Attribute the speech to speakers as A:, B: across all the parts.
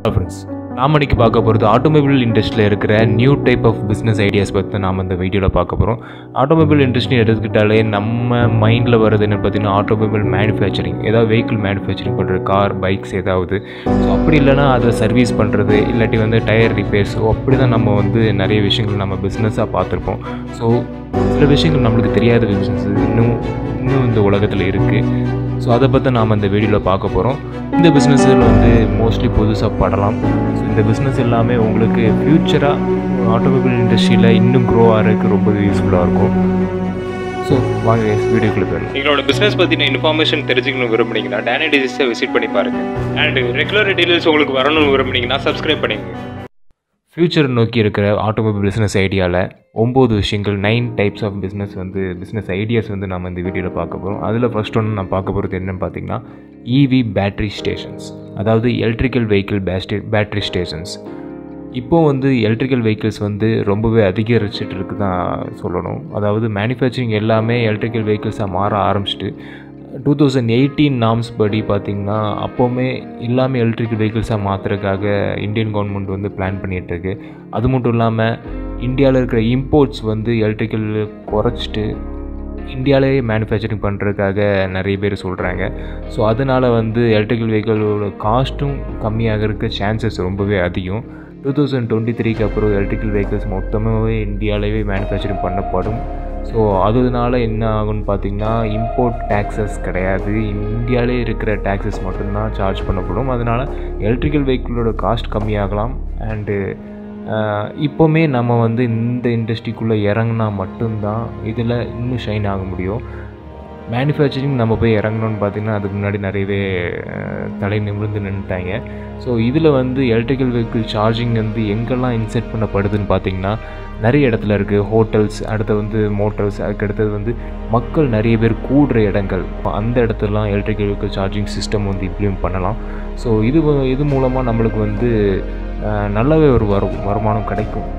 A: friends நாம் இன்னைக்கு பார்க்க போகிறது ஆட்டோமொபைல் இண்டஸ்ட்ரியில் இருக்கிற new type of business ideas பற்றி நாம் இந்த வீடியோவில் பார்க்க போகிறோம் ஆட்டோமொபைல் இண்டஸ்ட்ரி எடுத்துக்கிட்டாலே நம்ம மைண்டில் வர்றது என்ன பார்த்தீங்கன்னா ஆட்டோமொபைல் மேனுஃபேக்சரிங் ஏதாவது வெஹிக்கிள் மேனுஃபேக்சரிங் பண்ணுற கார் பைக்ஸ் ஏதாவது ஸோ அப்படி இல்லைன்னா அதை சர்வீஸ் பண்ணுறது இல்லாட்டி வந்து டயர் ரிப்பேர்ஸ் ஸோ அப்படி தான் நம்ம வந்து நிறைய விஷயங்கள் நம்ம பிஸ்னஸாக பார்த்துருப்போம் ஸோ சில விஷயங்கள் நம்மளுக்கு தெரியாத பிஸ்னஸ் இன்னும் இன்னும் இந்த உலகத்தில் இருக்குது ஸோ அதை பற்றி நாம் இந்த வீடியோவில் பார்க்க போகிறோம் இந்த பிஸ்னஸில் வந்து மோஸ்ட்லி புதுசாக படலாம் ஸோ இந்த பிஸ்னஸ் எல்லாமே உங்களுக்கு ஃப்யூச்சராக ஆட்டோமொபைல் இண்டஸ்ட்ரியில் இன்னும் க்ரோ ஆகிறதுக்கு ரொம்ப யூஸ்ஃபுல்லாக இருக்கும் ஸோ வாங்க வீடியோக்குள்ளே போயிடலாம்
B: எங்களோட பிஸ்னஸ் பற்றின இன்ஃபர்மேஷன் தெரிஞ்சுக்கணும் விரும்புனீங்கன்னா டேனி டிஜிஸை விசிட் பண்ணி பாருங்க அண்ட் ரெகுலர் டீடைல்ஸ் உங்களுக்கு வரணும்னு விரும்புனீங்கன்னா சப்ஸ்கிரைப் பண்ணிங்க
A: ஃப்யூச்சர் நோக்கி இருக்கிற ஆட்டோமொபைல் பிஸ்னஸ் ஐடியாவில் ஒம்பது விஷயங்கள் நைன் டைப்ஸ் ஆஃப் பிஸ்னஸ் வந்து பிஸ்னஸ் ஐடியாஸ் வந்து நம்ம இந்த வீடியோவில் பார்க்க போகிறோம் அதில் ஃபர்ஸ்ட் ஒன்று நான் பார்க்க போகிறது என்னன்னு பார்த்தீங்கன்னா இவி பேட்டரி ஸ்டேஷன்ஸ் அதாவது electrical vehicle based battery stations இப்போ வந்து எலக்ட்ரிக்கல் வெஹிக்கிள்ஸ் வந்து ரொம்பவே அதிகரிச்சிட்டு இருக்கு தான் சொல்லணும் அதாவது மேனுஃபேக்சரிங் எல்லாமே எலக்ட்ரிக்கல் வெஹிக்கிள்ஸாக மாற ஆரம்பிச்சிட்டு டூ தௌசண்ட் எயிட்டீன் நாம்ஸ் படி பார்த்திங்கன்னா அப்போவுமே எல்லாமே எலக்ட்ரிக்கல் வெஹிக்கிள்ஸாக மாற்றுறதுக்காக இந்தியன் கவர்மெண்ட் வந்து பிளான் பண்ணிகிட்ருக்கு அது மட்டும் இல்லாமல் இந்தியாவில் இருக்கிற இம்போர்ட்ஸ் வந்து எலக்ட்ரிக்கல் குறைச்சிட்டு இந்தியாவிலேயே மேனுஃபேக்சரிங் பண்ணுறதுக்காக நிறைய பேர் சொல்கிறாங்க ஸோ அதனால் வந்து எலக்ட்ரிக்கல் வெஹிக்கிளோட காஸ்ட்டும் கம்மியாகிறதுக்கு சான்சஸ் ரொம்பவே அதிகம் டூ தௌசண்ட் டுவெண்ட்டி த்ரீக்கு அப்புறம் எலக்ட்ரிக்கல் வெஹிக்கிள்ஸ் மொத்தமாகவே இந்தியாவிலேயே மேனுஃபேக்சரிங் பண்ணப்படும் ஸோ அதனால என்ன ஆகும்னு பார்த்தீங்கன்னா இம்போர்ட் டேக்ஸஸ் கிடையாது இந்தியாவிலே இருக்கிற டேக்ஸஸ் மட்டும்தான் சார்ஜ் பண்ணப்படும் அதனால் எலக்ட்ரிக்கல் வெஹிக்கிளோட காஸ்ட் கம்மியாகலாம் அண்டு இப்போவுமே நம்ம வந்து இந்த இண்டஸ்ட்ரிக்குள்ளே இறங்கினா மட்டும்தான் இதில் இன்னும் ஷைன் ஆக முடியும் மேனுஃபேக்சரிங் நம்ம போய் இறங்கணும்னு பார்த்திங்கன்னா அதுக்கு முன்னாடி நிறையவே தலை நிமிர்ந்து நின்றுட்டாங்க ஸோ இதில் வந்து எலக்ட்ரிக்கல் வெஹிக்கிள் சார்ஜிங் வந்து எங்கெல்லாம் இன்செர்ட் பண்ணப்படுதுன்னு பார்த்திங்கன்னா நிறைய இடத்துல இருக்குது ஹோட்டல்ஸ் அடுத்து வந்து மோட்டல்ஸ் அதுக்கு அடுத்தது வந்து மக்கள் நிறைய பேர் கூடுற இடங்கள் அந்த இடத்துலலாம் எலக்ட்ரிக்கல் வெஹிக்கிள் சார்ஜிங் சிஸ்டம் வந்து இம்ப்ளிமெண்ட் பண்ணலாம் ஸோ இது இது மூலமாக நம்மளுக்கு வந்து நல்லாவே ஒரு வரு வருமானம் கிடைக்கும்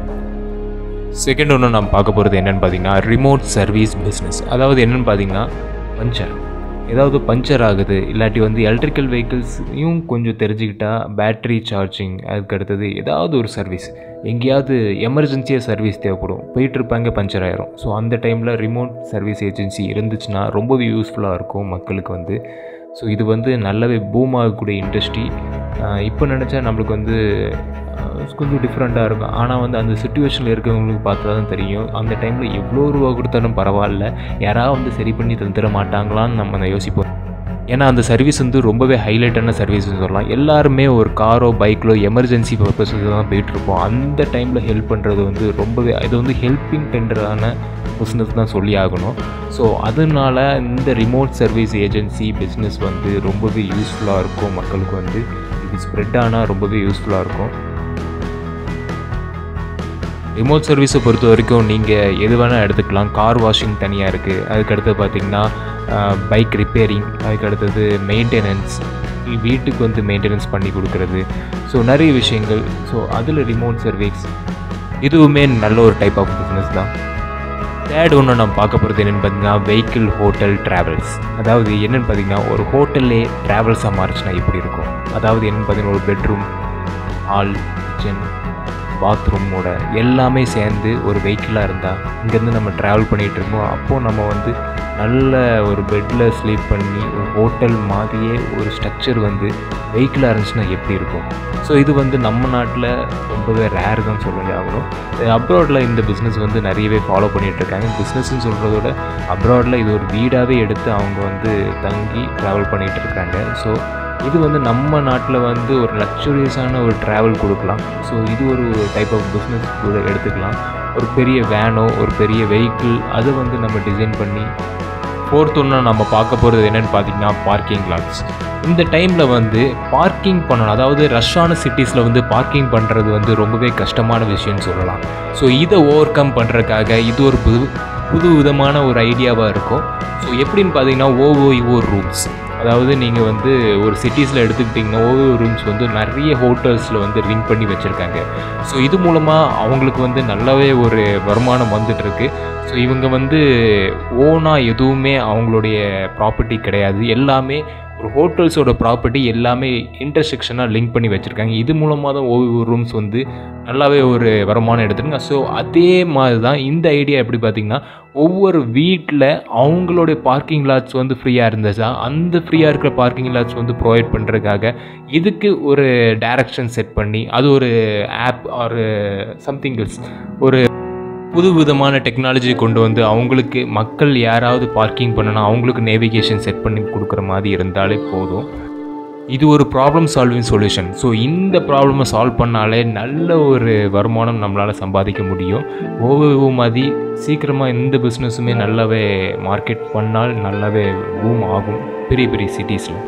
A: செகண்ட் ஒன்று நம்ம பார்க்க போகிறது என்னென்னு பார்த்தீங்கன்னா ரிமோட் சர்வீஸ் பிஸ்னஸ் அதாவது என்னென்னு பார்த்தீங்கன்னா பஞ்சர் ஏதாவது பஞ்சர் ஆகுது இல்லாட்டி வந்து எலக்ட்ரிக்கல் வெஹிக்கிள்ஸையும் கொஞ்சம் தெரிஞ்சுக்கிட்டா பேட்ரி சார்ஜிங் அதுக்கு அடுத்தது ஏதாவது ஒரு சர்வீஸ் எங்கேயாவது எமர்ஜென்சியாக சர்வீஸ் தேவைப்படும் போயிட்டுருப்பாங்க பஞ்சர் ஆயிரும் ஸோ அந்த டைமில் ரிமோட் சர்வீஸ் ஏஜென்சி இருந்துச்சுன்னா ரொம்பவே யூஸ்ஃபுல்லாக இருக்கும் மக்களுக்கு வந்து ஸோ இது வந்து நல்லாவே பூம் ஆகக்கூடிய இண்டஸ்ட்ரி இப்போ நினச்சா நம்மளுக்கு வந்து கொஞ்சம் டிஃப்ரெண்ட்டாக இருக்கும் ஆனால் வந்து அந்த சுச்சுவேஷனில் இருக்கிறவங்களுக்கு பார்த்தா தான் தெரியும் அந்த டைமில் எவ்வளோ ரூபா கொடுத்தாலும் பரவாயில்ல யாராவது வந்து சரி பண்ணி தந்துட மாட்டாங்களான்னு நம்ம யோசிப்போம் ஏன்னா அந்த சர்வீஸ் வந்து ரொம்பவே ஹைலைட்டான சர்வீஸ்னு சொல்லலாம் எல்லாருமே ஒரு காரோ பைக்கிலோ எமர்ஜென்சி பர்பஸுக்கு தான் போயிட்டுருப்போம் அந்த டைமில் ஹெல்ப் பண்ணுறது வந்து ரொம்பவே இது வந்து ஹெல்ப்பிங் டெண்டரான பிஸ்னஸ் தான் சொல்லி ஆகணும் ஸோ அதனால இந்த ரிமோட் சர்வீஸ் ஏஜென்சி பிஸ்னஸ் வந்து ரொம்பவே யூஸ்ஃபுல்லாக இருக்கும் மக்களுக்கு வந்து இது ஸ்ப்ரெட் ஆனால் ரொம்பவே யூஸ்ஃபுல்லாக இருக்கும் ரிமோட் சர்வீஸை பொறுத்த வரைக்கும் நீங்கள் எது வேணால் எடுத்துக்கலாம் கார் வாஷிங் தனியாக இருக்குது அதுக்கடுத்து பார்த்திங்கன்னா பைக் ரிப்பேரிங் அதுக்கு அடுத்தது மெயின்டெனன்ஸ் வீட்டுக்கு வந்து மெயின்டெனன்ஸ் பண்ணி கொடுக்குறது ஸோ நிறைய விஷயங்கள் ஸோ அதில் ரிமோட் சர்வீஸ் இதுவுமே நல்ல ஒரு டைப் ஆஃப் பிஸ்னஸ் தான் தேர்ட் ஒன்று நம்ம பார்க்க போகிறது என்னென்னு பார்த்தீங்கன்னா வெஹிக்கிள் ஹோட்டல் ட்ராவல்ஸ் அதாவது என்னென்னு பார்த்தீங்கன்னா ஒரு ஹோட்டல்லே ட்ராவல்ஸாக மாறிச்சுன்னா எப்படி இருக்கும் அதாவது என்னென்னு பார்த்தீங்கன்னா ஒரு பெட்ரூம் ஹால் கிச்சன் பாத்ரூமோட எல்லாமே சேர்ந்து ஒரு வெஹிக்கிளாக இருந்தால் இங்கேருந்து நம்ம ட்ராவல் பண்ணிகிட்டு இருக்கோம் அப்போது நம்ம வந்து நல்ல ஒரு பெட்டில் ஸ்லீப் பண்ணி ஒரு ஹோட்டல் மாதிரியே ஒரு ஸ்ட்ரக்சர் வந்து வெஹிக்கிளாக இருந்துச்சுன்னா எப்படி இருக்கும் ஸோ இது வந்து நம்ம நாட்டில் ரொம்பவே ரேர் தான் சொல்லி ஆகணும் அப்ராடில் இந்த பிஸ்னஸ் வந்து நிறையவே ஃபாலோ பண்ணிகிட்டு இருக்காங்க பிஸ்னஸ்ன்னு சொல்கிறத விட அப்ராடில் இது ஒரு வீடாகவே எடுத்து அவங்க வந்து தங்கி ட்ராவல் பண்ணிகிட்டு இருக்காங்க ஸோ இது வந்து நம்ம நாட்டில் வந்து ஒரு லக்ஸுரியஸான ஒரு ட்ராவல் கொடுக்கலாம் ஸோ இது ஒரு டைப் ஆஃப் பிஸ்னஸ் கூட எடுத்துக்கலாம் ஒரு பெரிய வேனோ ஒரு பெரிய வெஹிக்கிள் அதை வந்து நம்ம டிசைன் பண்ணி ஃபோர்த் ஒன்று நம்ம பார்க்க போகிறது என்னென்னு பார்த்தீங்கன்னா பார்க்கிங் லாட்ஸ் இந்த டைமில் வந்து பார்க்கிங் பண்ணணும் அதாவது ரஷ்ஷான சிட்டிஸில் வந்து பார்க்கிங் பண்ணுறது வந்து ரொம்பவே கஷ்டமான விஷயம்னு சொல்லலாம் ஸோ இதை ஓவர் கம் பண்ணுறதுக்காக இது ஒரு புது புது விதமான ஒரு ஐடியாவாக இருக்கும் ஸோ எப்படின்னு பார்த்தீங்கன்னா ஓஓஇஓ ரூம்ஸ் அதாவது நீங்கள் வந்து ஒரு சிட்டிஸில் எடுத்துக்கிட்டிங்கன்னா ஓவோ ரூம்ஸ் வந்து நிறைய ஹோட்டல்ஸில் வந்து ரிங் பண்ணி வச்சுருக்காங்க ஸோ இது மூலமாக அவங்களுக்கு வந்து நல்லாவே ஒரு வருமானம் வந்துட்டுருக்கு ஸோ இவங்க வந்து ஓனாக எதுவுமே அவங்களுடைய ப்ராப்பர்ட்டி கிடையாது எல்லாமே ஒரு ஹோட்டல்ஸோட ப்ராப்பர்ட்டி எல்லாமே இன்டர்செக்ஷனாக லிங்க் பண்ணி வச்சுருக்காங்க இது மூலமாக தான் ஒவ்வொரு ரூம்ஸ் வந்து நல்லாவே ஒரு வருமானம் எடுத்துருங்க ஸோ அதே மாதிரி தான் இந்த ஐடியா எப்படி பார்த்தீங்கன்னா ஒவ்வொரு வீட்டில் அவங்களுடைய பார்க்கிங் லாட்ஸ் வந்து ஃப்ரீயாக இருந்துச்சா அந்த ஃப்ரீயாக இருக்கிற பார்க்கிங் லாட்ஸ் வந்து ப்ரொவைட் பண்ணுறதுக்காக இதுக்கு ஒரு டைரக்ஷன் செட் பண்ணி அது ஒரு ஆப் ஒரு சம்திங் ஒரு புது விதமான டெக்னாலஜி கொண்டு வந்து அவங்களுக்கு மக்கள் யாராவது பார்க்கிங் பண்ணணும் அவங்களுக்கு நேவிகேஷன் செட் பண்ணி கொடுக்குற மாதிரி இருந்தாலே போதும் இது ஒரு ப்ராப்ளம் சால்விங் சொல்யூஷன் ஸோ இந்த ப்ராப்ளமை சால்வ் பண்ணாலே நல்ல ஒரு வருமானம் நம்மளால் சம்பாதிக்க முடியும் ஓவோ மாதிரி சீக்கிரமாக இந்த பிஸ்னஸுமே நல்லாவே மார்க்கெட் பண்ணால் நல்லாவே பூம் ஆகும் பெரிய பெரிய சிட்டிஸில்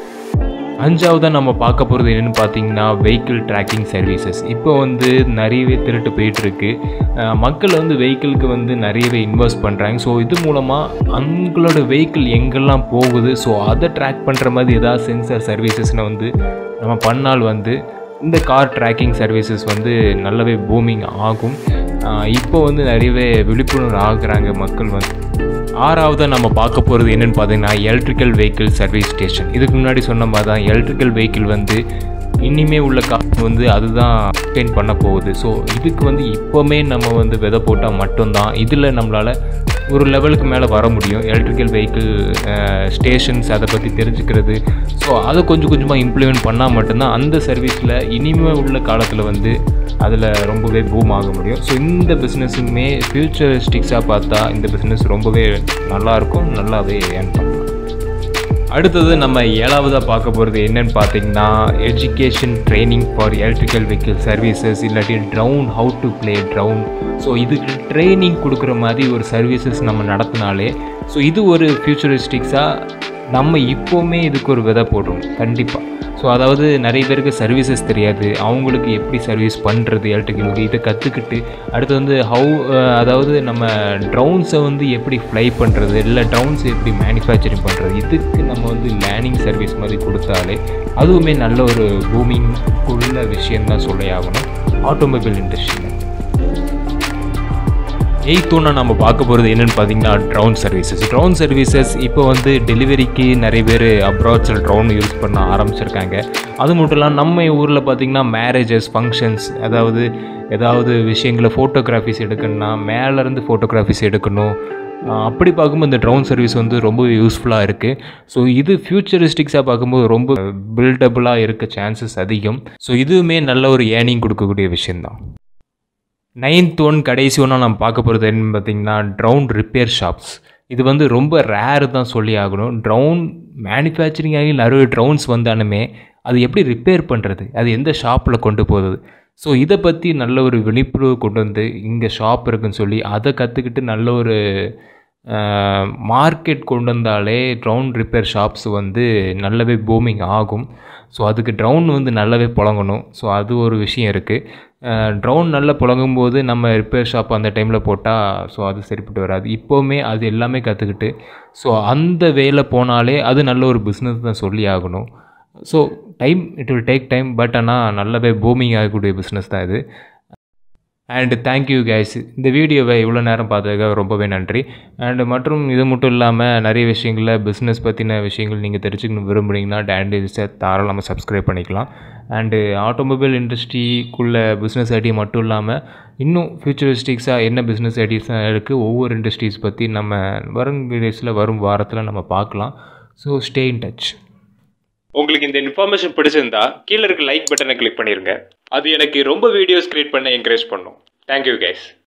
A: அஞ்சாவதாக நம்ம பார்க்க போகிறது என்னென்னு பார்த்தீங்கன்னா வெஹிக்கிள் ட்ராக்கிங் சர்வீசஸ் இப்போ வந்து நிறையவே திருட்டு போயிட்டுருக்கு மக்கள் வந்து வெஹிக்கிளுக்கு வந்து நிறையவே இன்வெஸ்ட் பண்ணுறாங்க ஸோ இது மூலமாக அவங்களோட வெஹிக்கிள் எங்கெல்லாம் போகுது ஸோ அதை ட்ராக் பண்ணுற மாதிரி ஏதாவது சென்சார் சர்வீசஸ்னை வந்து நம்ம பண்ணால் வந்து இந்த கார் ட்ராக்கிங் சர்வீசஸ் வந்து நல்லாவே பூமிங் ஆகும் இப்போ வந்து நிறையவே விழிப்புணர்வு ஆகுறாங்க மக்கள் வந்து ஆறாவது நம்ம பார்க்க போகிறது என்னென்னு பார்த்தீங்கன்னா எலக்ட்ரிக்கல் வெஹிக்கிள் சர்வீஸ் ஸ்டேஷன் இதுக்கு முன்னாடி சொன்ன மாதிரி தான் எலக்ட்ரிக்கல் வெஹிக்கிள் வந்து இனிமே உள்ள காலம் வந்து அதுதான் எக்ஸ்டெயின் பண்ண போகுது ஸோ இதுக்கு வந்து இப்போவுமே நம்ம வந்து விதை போட்டால் மட்டும்தான் இதில் நம்மளால் ஒரு லெவலுக்கு மேலே வர முடியும் எலக்ட்ரிக்கல் வெஹிக்கிள் ஸ்டேஷன்ஸ் அதை பற்றி தெரிஞ்சுக்கிறது ஸோ அதை கொஞ்சம் கொஞ்சமாக இம்ப்ளிமெண்ட் பண்ணால் மட்டும்தான் அந்த சர்வீஸில் இனிமேல் உள்ள காலத்தில் வந்து அதில் ரொம்பவே பூம் ஆக முடியும் ஸோ இந்த பிஸ்னஸுமே ஃப்யூச்சரிஸ்டிக்ஸாக பார்த்தா இந்த பிஸ்னஸ் ரொம்பவே நல்லாயிருக்கும் நல்லாவே ஏர்ன் பண்ணலாம் அடுத்தது நம்ம ஏழாவதாக பார்க்க போகிறது என்னன்னு பார்த்தீங்கன்னா education training for electrical vehicle services இல்லாட்டி drone how to play drone so இதுக்கு ட்ரைனிங் கொடுக்குற மாதிரி ஒரு சர்வீசஸ் நம்ம நடத்தினாலே ஸோ இது ஒரு ஃப்யூச்சரிஸ்டிக்ஸாக நம்ம இப்போவுமே இதுக்கு ஒரு விதை போடுறோம் கண்டிப்பாக ஸோ அதாவது நிறைய பேருக்கு சர்வீசஸ் தெரியாது அவங்களுக்கு எப்படி சர்வீஸ் பண்ணுறது எலக்ட்ரிக்கல் இதை கற்றுக்கிட்டு அடுத்து வந்து ஹவு அதாவது நம்ம ட்ரவுன்ஸை வந்து எப்படி ஃப்ளை பண்ணுறது இல்லை ட்ரவுன்ஸ் எப்படி மேனுஃபேக்சரிங் பண்ணுறது இதுக்கு நம்ம வந்து லேர்னிங் சர்வீஸ் மாதிரி கொடுத்தாலே அதுவுமே நல்ல ஒரு பூமிங் உள்ள விஷயந்தான் சொல்லி ஆகணும் ஆட்டோமொபைல் இண்டஸ்ட்ரியில் எயித் ஒன்றா நம்ம பார்க்க போகிறது என்னென்னு பார்த்தீங்கன்னா ட்ரவுன் சர்வீசஸ் ட்ரவுன் சர்வீசஸ் இப்போ வந்து டெலிவரிக்கு நிறைய பேர் அப்ராட்ஸில் ட்ரவுன் யூஸ் பண்ண ஆரம்பிச்சிருக்காங்க அது மட்டும் இல்லாமல் நம்ம ஊரில் பார்த்திங்கன்னா மேரேஜஸ் ஃபங்க்ஷன்ஸ் அதாவது ஏதாவது விஷயங்களை ஃபோட்டோகிராஃபிஸ் எடுக்கணும்னா மேலேருந்து ஃபோட்டோகிராஃபிஸ் எடுக்கணும் அப்படி பார்க்கும்போது இந்த ட்ரவுன் சர்வீஸ் வந்து ரொம்ப யூஸ்ஃபுல்லாக இருக்குது ஸோ இது ஃப்யூச்சரிஸ்டிக்ஸாக பார்க்கும்போது ரொம்ப பில்டபுளாக இருக்க சான்சஸ் அதிகம் ஸோ இதுவுமே நல்ல ஒரு ஏர்னிங் கொடுக்கக்கூடிய விஷயந்தான் நைன்த் ஒன் கடைசி ஒன்றா நம்ம பார்க்க போகிறது என்னன்னு பார்த்தீங்கன்னா ட்ரவுன் ரிப்பேர் ஷாப்ஸ் இது வந்து ரொம்ப ரேர் தான் சொல்லி ஆகணும் ட்ரவுன் மேனுஃபேக்சரிங் ஆகி நிறைய ட்ரவுன்ஸ் வந்தாலுமே அது எப்படி ரிப்பேர் பண்ணுறது அது எந்த ஷாப்பில் கொண்டு போகுது ஸோ இதை பற்றி நல்ல ஒரு விழிப்புணர்வு கொண்டு வந்து இங்கே ஷாப் இருக்குன்னு சொல்லி அதை கற்றுக்கிட்டு நல்ல ஒரு மார்க்கெட் கொண்டு வந்தாலே ட்ரவுன் ரிப்பேர் ஷாப்ஸ் வந்து நல்லாவே பூமிங் ஆகும் ஸோ அதுக்கு ட்ரவுன் வந்து நல்லாவே புழங்கணும் ஸோ அது ஒரு விஷயம் இருக்குது ட்ரவுன் நல்லா புழங்கும் போது நம்ம ரிப்பேர் ஷாப் அந்த டைமில் போட்டால் ஸோ அது சரிப்பட்டு வராது இப்போவுமே அது எல்லாமே கற்றுக்கிட்டு ஸோ அந்த வேலை போனாலே அது நல்ல ஒரு பிஸ்னஸ் தான் சொல்லி ஆகணும் so time it will take time but ஆனால் நல்லாவே பூமிங் ஆகக்கூடிய பிஸ்னஸ் தான் இது அண்டு தேங்க்யூ கைஸ் இந்த வீடியோவை இவ்வளோ நேரம் பார்த்ததுக்காக ரொம்பவே நன்றி அண்டு மற்றும் இது மட்டும் இல்லாமல் நிறைய விஷயங்களில் பிஸ்னஸ் பற்றின விஷயங்கள் நீங்கள் தெரிஞ்சுக்கணும் விரும்புகிறீங்கன்னா டேண்டிஸை தாராளமாக சப்ஸ்கிரைப் பண்ணிக்கலாம் அண்டு ஆட்டோமொபைல் இண்டஸ்ட்ரிக்குள்ளே பிஸ்னஸ் ஐடியா மட்டும் இல்லாமல் இன்னும் ஃபியூச்சரிஸ்டிக்ஸாக என்ன பிஸ்னஸ் ஐடியாஸாக இருக்குது ஒவ்வொரு இண்டஸ்ட்ரீஸ் பற்றி நம்ம வரும் வீடியோஸில் வரும் வாரத்தில் நம்ம பார்க்கலாம் ஸோ ஸ்டே இன் டச்
B: உங்களுக்கு இந்த இன்ஃபர்மேஷன் பிடிச்சிருந்தா கீழே இருக்க லைக் பட்டனை கிளிக் பண்ணிருங்க அது எனக்கு ரொம்ப வீடியோஸ் கிரியேட் பண்ண என்கரேஜ் பண்ணும் தேங்க்யூ கைஸ்